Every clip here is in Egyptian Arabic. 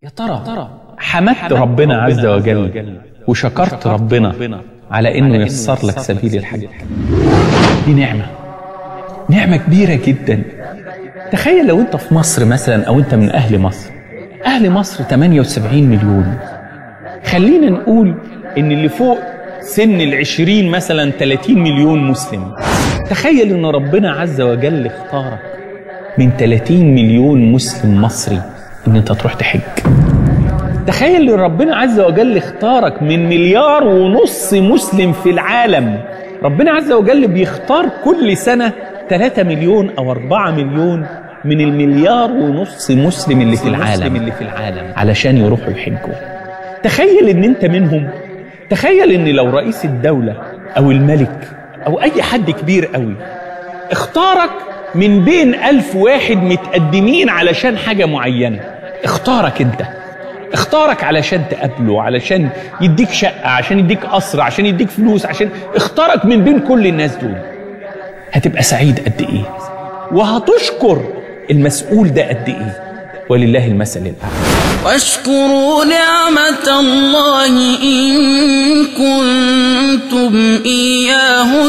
يا ترى حمدت ربنا عز وجل وشكرت ربنا على انه يسر لك سبيل الحج دي نعمه نعمه كبيره جدا تخيل لو انت في مصر مثلا او انت من اهل مصر اهل مصر 78 مليون خلينا نقول ان اللي فوق سن العشرين مثلا 30 مليون مسلم تخيل ان ربنا عز وجل اختارك من 30 مليون مسلم مصري ان انت تروح تحج تخيل ان ربنا عز وجل اختارك من مليار ونص مسلم في العالم ربنا عز وجل بيختار كل سنة 3 مليون او 4 مليون من المليار ونص مسلم اللي في العالم اللي في العالم علشان يروحوا يحجوا تخيل ان انت منهم تخيل ان لو رئيس الدولة او الملك او اي حد كبير قوي اختارك من بين ألف واحد متقدمين علشان حاجة معينة اختارك انت اختارك علشان تقابله علشان يديك شقة عشان يديك قصر عشان يديك فلوس عشان اختارك من بين كل الناس دول هتبقى سعيد قد ايه وهتشكر المسؤول ده قد ايه ولله المثل الاعلى واشكروا نعمة الله إن كنتم إياه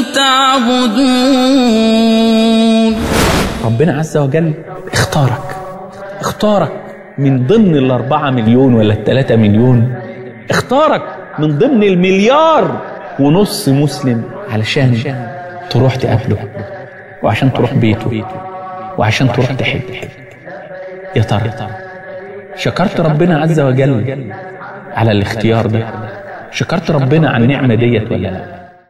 تعبدون ربنا عز وجل اختارك اختارك من ضمن الأربعة مليون ولا الثلاثة مليون اختارك من ضمن المليار ونص مسلم علشان تروح تقابله وعشان تروح بيته وعشان تروح تحج يا ترى شكرت ربنا عز وجل على الاختيار ده شكرت ربنا على النعمة ديت ولا لا